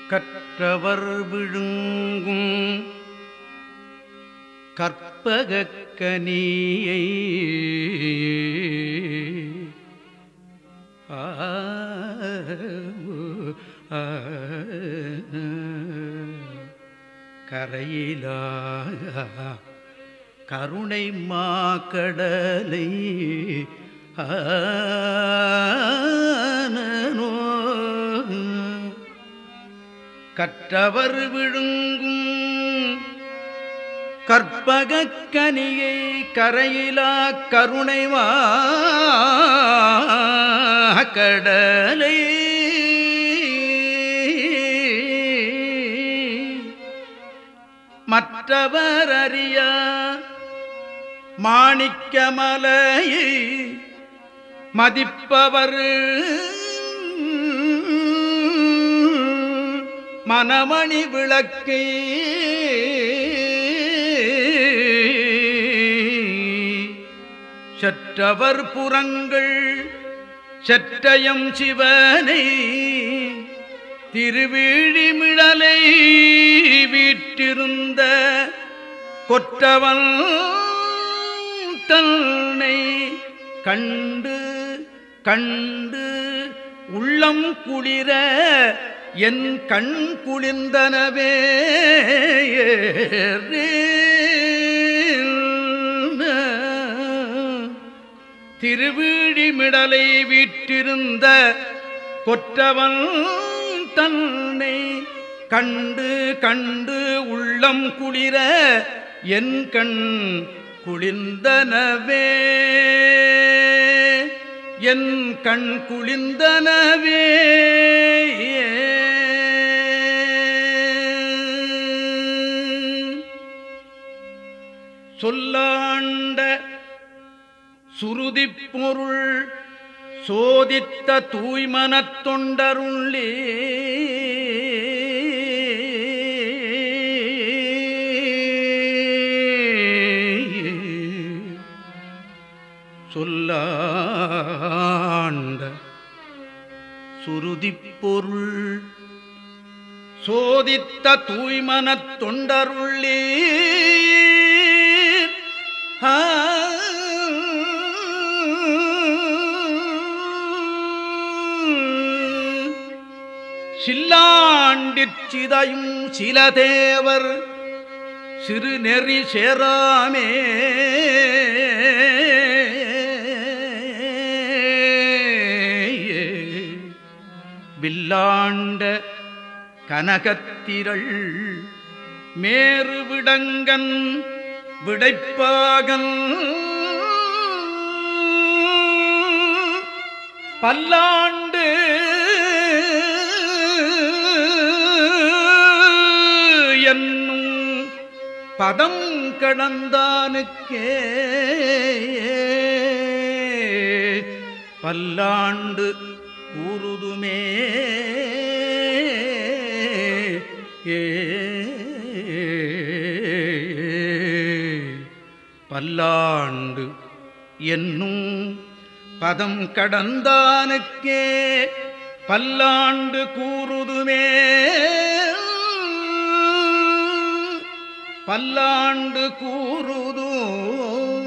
கற்றவர் விழுங்கும் கற்பகக் கனியை ஆ, ஆ, கரையிலா கருணை மாக்கடலை ஆனனோ கற்றவர் விழுங்கும் கற்பகக் கனியை கரையிலா கருணைவா கடலை மற்றவர் அறிய மாணிக்கமலையை மதிப்பவர் மனமணி விளக்கை சற்றவர் புறங்கள் சற்றயம் சிவனை திருவிழிமிழலை வீற்றிருந்த கொற்றவன் தன்னை கண்டு கண்டு உள்ளம் குளிர என் கண் குளிர்ந்தனவே திருவிழிமிடலை வீற்றிருந்த கொற்றவன் தன்னை கண்டு கண்டு உள்ளம் குளிர என் கண் குளிர்ந்தனவே என் கண் குளிர்ந்தனவே சொல்லாண்ட சுருதிப் பொருள் சோதித்த தூய்மனத் தொண்டருள்ளே சொல்லாண்ட சுருதிப் பொருள் சோதித்த தூய்மனத் தொண்டருள்ளே ஆ சில்லாண்டிற் சிதையும் சில தேவர் சிறு நெறி சேராமே வில்லாண்ட கனகத்திரள் மேறு விடங்கன் விடைப்பாகன் பல்லாண்டு என்னும் பதம் கடந்தானுக்கே பல்லாண்டு கூறுதுமே ஏ பல்லாண்டு என்னும் பதம் கடந்தானுக்கே பல்லாண்டு கூறுதுமே பல்லாண்டு கூறுதோ